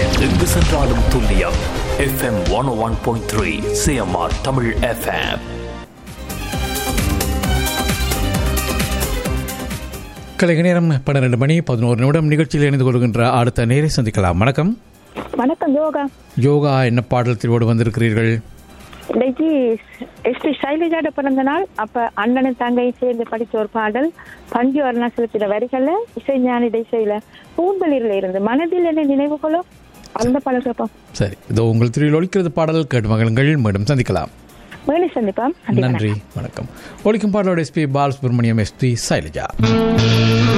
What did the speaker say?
எங்கு சென்றாலும் துல்லியம் FM one one point three CMR Tamil FM கலைக நேரம் பன்னிரண்டு மணி பதினோரு நிமிடம் நிகழ்ச்சியில் இணைந்து கொள்கின்ற அடுத்த நேரை சந்திக்கலாம் வணக்கம் வணக்கம் யோகா யோகா என்ன பாடல் திருவோடு வந்திருக்கிறீர்கள் இன்னைக்கு எஸ்பி சைலஜாட பிறந்த நாள் அப்ப அண்ணனும் தங்கையும் சேர்ந்து படிச்ச ஒரு பாடல் பஞ்சு அருணாசலத்தில வரிகள்ல இசைஞானி இசையில பூந்தளிரில் இருந்து மனதில் என்ன நினைவுகளோ அந்த பாடல் கேட்போம் சரி இதோ உங்கள் திருவில் ஒழிக்கிறது பாடல் கேட்டு மகளுங்கள் மீண்டும் சந்திக்கலாம் மீண்டும் சந்திப்போம் நன்றி, வணக்கம். நன்றி வணக்கம் ஒழிக்கும் பாடலோட எஸ்பி பாலசுப்ரமணியம் எஸ்பி சைலஜா